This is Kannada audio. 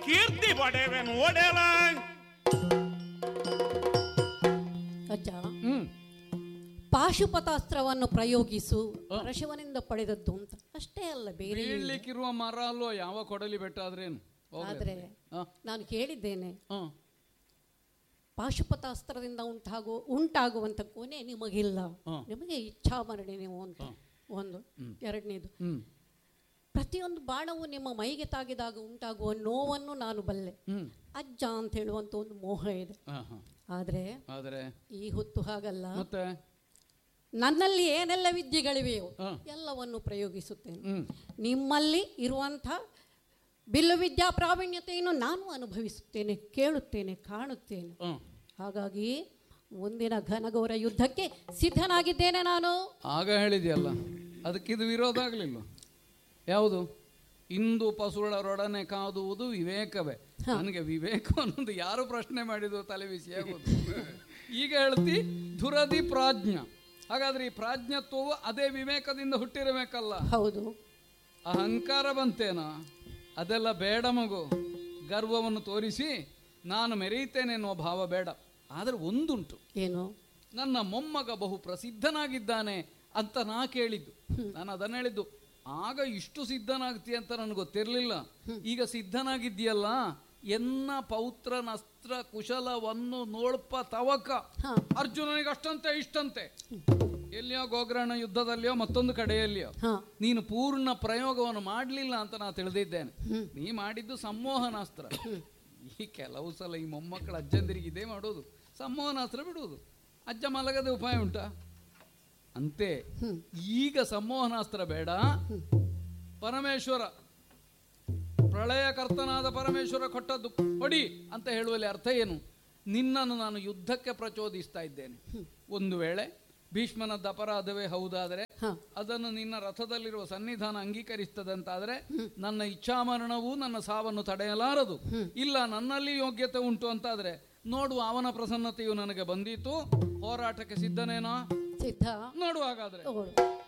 ಕೀರ್ತಿ ಪಡೆವೆನು ಓಡೆಲ ಅಜ್ಜ ಹ್ಮ್ ಪಾಶುಪತಾಸ್ತ್ರವನ್ನು ಪ್ರಯೋಗಿಸು ಪರಶಿವನಿಂದ ಪಡೆದದ್ದು ಅಂತ ಅಷ್ಟೇ ಅಲ್ಲ ಬೇರೆ ಏನು. ಬೀಳ್ಲಿಕ್ಕಿರುವ ಮರ ಅಲ್ಲೋ ಯಾವ ಕೊಡಲಿ ಬೆಟ್ಟ ಆದ್ರೇನು ಹೋಗ್ಲಿ. ಆದ್ರೆ ಹ, ನಾನು ಕೇಳಿದ್ದೇನೆ ಹ. ಪಾಶುಪತಾಸ್ತ್ರದಿಂದ ಉಂಟಾಗುವ ಉಂಟಾಗುವಂತ ಕೊನೆ ನಿಮಗಿಲ್ಲ ಹ. ನಿಮಗೆ ಇಚ್ಛಾಮರಣೆ ನೀವು ಅಂತ ಒಂದು ಎರಡನೇದು ಹ್ಮ್ ಪ್ರತಿಯೊಂದು ಬಾಣವು ನಿಮ್ಮ ಮೈಗೆ ತಾಗಿದಾಗ ಉಂಟಾಗುವ ನೋವನ್ನು ನಾನು ಬಲ್ಲೆ ಹ್ಮ್ ಅಜ್ಜ ಅಂತ ಹೇಳುವಂತ ಒಂದು ಮೋಹ ಇದೆ ಹ, ಹ. ಆದ್ರೆ ಆದ್ರೆ ಈ ಹೊತ್ತು ಹಾಗಲ್ಲ ಮತ್ತೆ ನನ್ನಲ್ಲಿ ಏನೆಲ್ಲ ವಿದ್ಯೆಗಳಿವೆಯೋ ಹ. ಎಲ್ಲವನ್ನು ಪ್ರಯೋಗಿಸುತ್ತೇನೆ ಹ್ಮ್ ನಿಮ್ಮಲ್ಲಿ ಇರುವಂಥ ಬಿಲ್ಲು ವಿದ್ಯಾ ಪ್ರಾವೀಣ್ಯತೆಯನ್ನು ನಾನು ಅನುಭವಿಸುತ್ತೇನೆ ಕೇಳುತ್ತೇನೆ ಕಾಣುತ್ತೇನೆ ಹ. ಹಾಗಾಗಿ ಮುಂದಿನ ಘನಘೋರ ಯುದ್ಧಕ್ಕೆ ಸಿದ್ಧನಾಗಿದ್ದೇನೆ ನಾನು ಆಗ ಹೇಳಿದೆಯಲ್ಲ ಅದಕ್ಕಿದು ವಿರೋಧ ಆಗಲಿಲ್ಲ ಯಾವುದು ಇಂದು ಪಸುಳರೊಡನೆ ಕಾದುವುದು ವಿವೇಕವೇ ನನಗೆ ವಿವೇಕ ಅನ್ನೋದು ಯಾರು ಪ್ರಶ್ನೆ ಮಾಡಿದ್ರು ತಲೆ ಬಿಸಿ ಆಗೋದು ಈಗ ಹೇಳ್ತಿ ಧುರದಿ ಪ್ರಾಜ್ಞ ಹಾಗಾದ್ರೆ ಈ ಪ್ರಾಜ್ಞತ್ವವು ಅದೇ ವಿವೇಕದಿಂದ ಹುಟ್ಟಿರಬೇಕಲ್ಲ ಹೌದು ಅಹಂಕಾರ ಬಂತೇನ ಅದೆಲ್ಲ ಬೇಡ ಮಗು ಗರ್ವವನ್ನು ತೋರಿಸಿ ನಾನು ಮೆರೆಯುತ್ತೇನೆ ಎನ್ನುವ ಭಾವ ಬೇಡ ಆದರೆ ಒಂದುಂಟು ಏನು ನನ್ನ ಮೊಮ್ಮಗ ಬಹು ಪ್ರಸಿದ್ಧನಾಗಿದ್ದಾನೆ ಅಂತ ನಾ ಕೇಳಿದ್ದು ನಾನು ಅದನ್ನ ಹೇಳಿದ್ದು ಆಗ ಇಷ್ಟು ಸಿದ್ಧನಾಗ್ತಿ ಅಂತ ನನಗೆ ಗೊತ್ತಿರಲಿಲ್ಲ ಈಗ ಸಿದ್ಧನಾಗಿದ್ದೀಯಲ್ಲ ಎನ್ನ ಪೌತ್ರನಸ್ತ್ರ ಕುಶಲವನ್ನು ನೋಳ್ಪ ತವಕ ಹಾ. ಅರ್ಜುನನಿಗೆ ಅಷ್ಟಂತೆ ಇಷ್ಟಂತೆ ಎಲ್ಲಿಯೋ ಗೋಗ್ರಹಣ ಯುದ್ಧದಲ್ಲಿಯೋ ಮತ್ತೊಂದು ಕಡೆಯಲ್ಲಿಯೋ ಹಾ ನೀನು ಪೂರ್ಣ ಪ್ರಯೋಗವನ್ನು ಮಾಡಲಿಲ್ಲ ಅಂತ ನಾನು ತಿಳಿದಿದ್ದೇನೆ ನೀ ಮಾಡಿದ್ದು ಸಂಮೋಹನಾಸ್ತ್ರ ಈ ಕೆಲವು ಸಲ ಈ ಮೊಮ್ಮಕ್ಕಳ ಅಜ್ಜಂದಿರಿಗೆ ಇದೇ ಮಾಡೋದು ಸಂಮೋಹನಾಸ್ತ್ರ ಬಿಡುವುದು ಅಜ್ಜ ಮಲಗದೆ ಉಪಾಯ ಉಂಟಾ ಅಂತೆ ಈಗ ಸಂಮೋಹನಾಸ್ತ್ರ ಬೇಡ ಪರಮೇಶ್ವರ ಪ್ರಳಯಕರ್ತನಾದ ಪರಮೇಶ್ವರ ಕೊಟ್ಟದ್ದು ಹೊಡಿ ಅಂತ ಹೇಳುವಲ್ಲಿ ಅರ್ಥ ಏನು ನಿನ್ನನ್ನು ನಾನು ಯುದ್ಧಕ್ಕೆ ಪ್ರಚೋದಿಸ್ತಾ ಇದ್ದೇನೆ ಒಂದು ವೇಳೆ ಭೀಷ್ಮನದ್ದು ಅಪರಾಧವೇ ಹೌದಾದರೆ ಹಾ ಅದನ್ನು ನಿನ್ನ ರಥದಲ್ಲಿರುವ ಸನ್ನಿಧಾನ ಅಂಗೀಕರಿಸ್ತದಂತಾದ್ರೆ ನನ್ನ ಇಚ್ಛಾಮರಣವೂ ನನ್ನ ಸಾವನ್ನು ತಡೆಯಲಾರದು ಇಲ್ಲ ನನ್ನಲ್ಲಿ ಯೋಗ್ಯತೆ ಉಂಟು ಅಂತಾದ್ರೆ ನೋಡುವ ಅವನ ಪ್ರಸನ್ನತೆಯು ನನಗೆ ಬಂದಿತ್ತು ಹೋರಾಟಕ್ಕೆ ಸಿದ್ಧನೇನೋ ಸಿದ್ಧ ನೋಡುವ ಹಾಗಾದ್ರೆ ತಗೊಳ್ಳು